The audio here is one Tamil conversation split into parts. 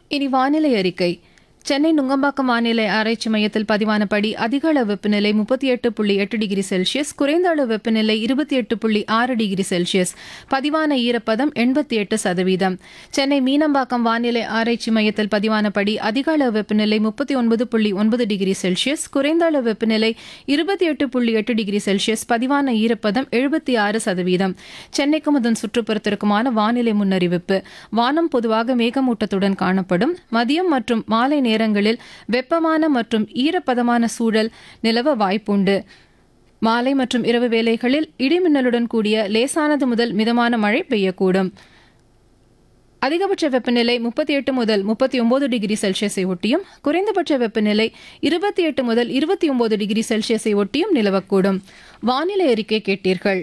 இனி வானிலை அறிக்கை சென்னை நுங்கம்பாக்கம் வானிலை ஆராய்ச்சி மையத்தில் பதிவானபடி அதிக அளவு வெப்பநிலை முப்பத்தி எட்டு புள்ளி எட்டு டிகிரி செல்சியஸ் குறைந்த அளவு வெப்பநிலை இருபத்தி எட்டு புள்ளி ஆறு டிகிரி செல்சியஸ் பதிவான ஈரப்பதம் எண்பத்தி எட்டு சதவீதம் சென்னை மீனம்பாக்கம் வானிலை ஆராய்ச்சி மையத்தில் பதிவானபடி அதிக அளவு வெப்பநிலை முப்பத்தி ஒன்பது புள்ளி ஒன்பது டிகிரி செல்சியஸ் குறைந்த அளவு வெப்பநிலை இருபத்தி எட்டு புள்ளி எட்டு டிகிரி செல்சியஸ் பதிவான ஈரப்பதம் எழுபத்தி ஆறு சதவீதம் சென்னைக்கும் அதன் சுற்றுப்புறத்திற்குமான வானிலை முன்னறிவிப்பு வானம் பொதுவாக மேகமூட்டத்துடன் காணப்படும் மதியம் மற்றும் மாலை நேரங்களில் வெப்பமான மற்றும் ஈரப்பதமான சூழல் நிலவ வாய்ப்புண்டு மாலை மற்றும் இரவு வேளைகளில் இடிமின்னலுடன் கூடிய லேசானது முதல் மிதமான மழை பெய்யக்கூடும் அதிகபட்ச வெப்பநிலை முப்பத்தி எட்டு முதல் முப்பத்தி ஒன்பது டிகிரி செல்சியஸை ஒட்டியும் குறைந்தபட்ச வெப்பநிலை இருபத்தி எட்டு முதல் இருபத்தி ஒன்பது டிகிரி செல்சியஸை ஒட்டியும் நிலவக்கூடும் வானிலை அறிக்கை கேட்டீர்கள்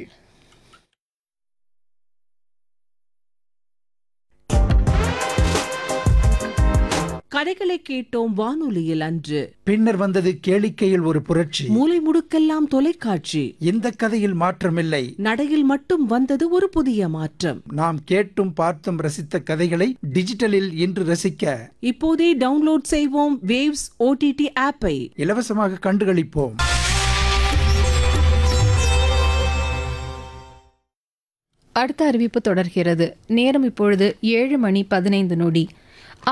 கதைகளை கேட்டோம் வானொலியில் அன்று பின்னர் வந்தது கேளிக்கையில் ஒரு புரட்சி மூலை முடுக்கெல்லாம் தொலைக்காட்சி இந்த கதையில் மாற்றமில்லை நடையில் மட்டும் வந்தது ஒரு புதிய மாற்றம் நாம் கேட்டும் பார்த்தும் ரசித்த கதைகளை டிஜிட்டலில் இன்று ரசிக்க இப்போதே டவுன்லோட் செய்வோம் வேவ்ஸ் ஓடிடி ஆப்பை இலவசமாக கண்டுகளிப்போம் அடுத்த அறிவிப்பு தொடர்கிறது நேரம் இப்பொழுது ஏழு மணி பதினைந்து நொடி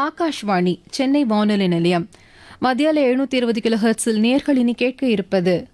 ஆகாஷ்வாணி சென்னை வானொலி நிலையம் மத்தியால எழுநூத்தி இருபது கிலோ ஹெர்ட்ஸில் நேர்கள் இனி கேட்க இருப்பது